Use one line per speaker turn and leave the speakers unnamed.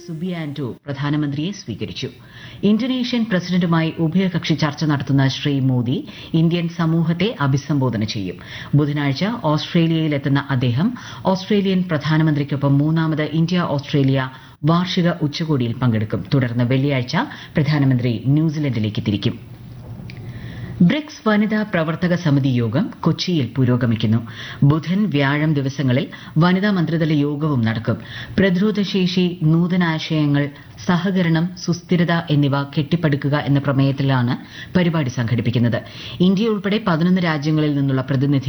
സുബിയാന്റോ പ്രധാനമന്ത്രിയെ സ്വീകരിച്ചു ഇന്തോനേഷ്യൻ പ്രസിഡന്റുമായി ഉഭയകക്ഷി ചർച്ച നടത്തുന്ന ശ്രീ മോദി ഇന്ത്യൻ സമൂഹത്തെ അഭിസംബോധന ചെയ്യും ബുധനാഴ്ച ഓസ്ട്രേലിയയിലെത്തുന്ന അദ്ദേഹം ഓസ്ട്രേലിയൻ പ്രധാനമന്ത്രിക്കൊപ്പം മൂന്നാമത് ഇന്ത്യ ഓസ്ട്രേലിയ വാർഷിക ഉച്ചകോടിയിൽ പങ്കെടുക്കും തുടർന്ന് വെള്ളിയാഴ്ച പ്രധാനമന്ത്രി ന്യൂസിലൻഡിലേക്ക് തിരിക്കും ബ്രിക്സ് വനിതാ പ്രവർത്തക സമിതി യോഗം കൊച്ചിയിൽ പുരോഗമിക്കുന്നു ബുധൻ വ്യാഴം ദിവസങ്ങളിൽ വനിതാ മന്ത്രിതല യോഗവും നടക്കും പ്രതിരോധശേഷി നൂതനാശയങ്ങൾ സഹകരണം സുസ്ഥിരത എന്നിവ കെട്ടിപ്പടുക്കുക എന്ന പ്രമേയത്തിലാണ് പരിപാടി സംഘടിപ്പിക്കുന്നത് ഇന്ത്യ ഉൾപ്പെടെ പതിനൊന്ന് രാജ്യങ്ങളിൽ നിന്നുള്ള പ്രതിനിധി